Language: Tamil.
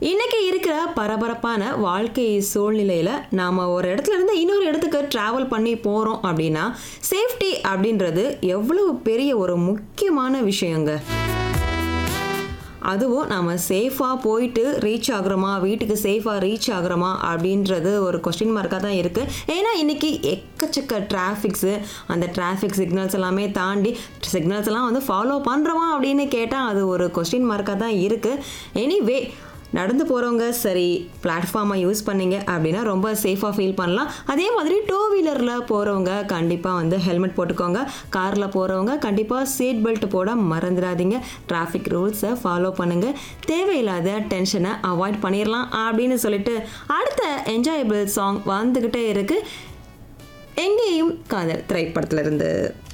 இன்னைக்கு இருக்கிற பரபரப்பான வாழ்க்கை சூழ்நிலையில் நாம் ஒரு இடத்துல இருந்து இன்னொரு இடத்துக்கு ட்ராவல் பண்ணி போகிறோம் அப்படின்னா சேஃப்டி அப்படின்றது எவ்வளவு பெரிய ஒரு முக்கியமான விஷயங்க அதுவும் நாம் சேஃபாக போயிட்டு ரீச் ஆகுறோமா வீட்டுக்கு சேஃபாக ரீச் ஆகுறோமா அப்படின்றது ஒரு கொஸ்டின் மார்க்காக தான் இருக்குது ஏன்னா இன்றைக்கி எக்கச்சக்க டிராஃபிக்ஸு அந்த டிராஃபிக் சிக்னல்ஸ் எல்லாமே தாண்டி சிக்னல்ஸ் எல்லாம் வந்து ஃபாலோ பண்ணுறோமா அப்படின்னு கேட்டால் அது ஒரு கொஸ்டின் மார்க்காக தான் இருக்குது எனிவே நடந்து போகிறவங்க சரி பிளாட்ஃபார்மை யூஸ் பண்ணீங்க அப்படின்னா ரொம்ப சேஃபாக ஃபீல் பண்ணலாம் அதே மாதிரி டூ வீலரில் போகிறவங்க கண்டிப்பாக வந்து ஹெல்மெட் போட்டுக்கோங்க காரில் போகிறவங்க கண்டிப்பாக சீட் பெல்ட் போட மறந்துடாதீங்க டிராஃபிக் ரூல்ஸை ஃபாலோ பண்ணுங்கள் தேவையில்லாத டென்ஷனை அவாய்ட் பண்ணிடலாம் அப்படின்னு சொல்லிட்டு அடுத்த என்ஜாயபிள் சாங் வந்துக்கிட்டே இருக்குது எங்கேயும் காதல் திரைப்படத்துல இருந்து